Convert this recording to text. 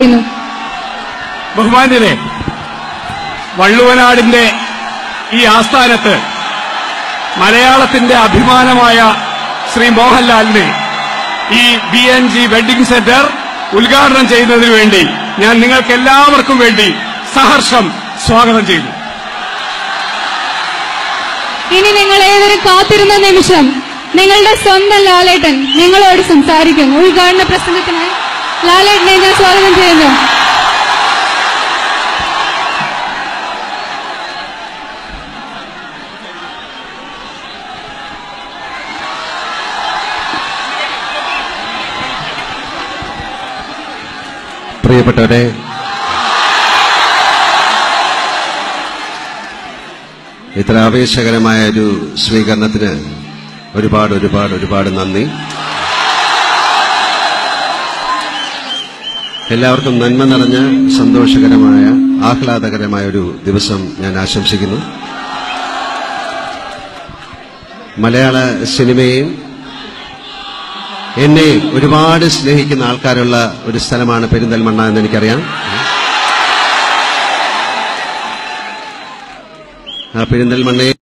ചെയ്യുന്നു ബഹുമാന്യരെ വള്ളുവനാടിന്റെ ഈ ആസ്ഥാനത്ത് മലയാളത്തിന്റെ അഭിമാനമായ ശ്രീ മോഹൻലാലിനെ ഈ B N G wedding centre ഉദ്ഘാടനം ചെയ്യുന്നതിന് വേണ്ടി ഞാൻ നിങ്ങൾക്ക് എല്ലാവർക്കും വേണ്ടി സഹർഷം സ്വാഗതം ചെയ്യുന്നു ഇനി നിങ്ങൾ ഏതൊരു കാത്തിരുന്ന നിമിഷം നിങ്ങളുടെ സ്വന്തം ലാലേട്ടൻ നിങ്ങളോട് സംസാരിക്കും ഉദ്ഘാടന പ്രസംഗത്തിനായി ലാലേട്ടനെ ഞാൻ സ്വാഗതം ചെയ്യുന്നു പ്രിയപ്പെട്ടവരെ ഇത്ര ആവേശകരമായ ഒരു സ്വീകരണത്തിന് ഒരുപാട് ഒരുപാട് ഒരുപാട് നന്ദി എല്ലാവർക്കും നന്മ നിറഞ്ഞ സന്തോഷകരമായ ആഹ്ലാദകരമായ ഒരു ദിവസം ഞാൻ ആശംസിക്കുന്നു മലയാള സിനിമയെയും എന്നെ ഒരുപാട് സ്നേഹിക്കുന്ന ആൾക്കാരുള്ള ഒരു സ്ഥലമാണ് പെരിന്തൽമണ്ണ എന്ന് എനിക്കറിയാം ആ പെരിന്തൽമണ്ണയെ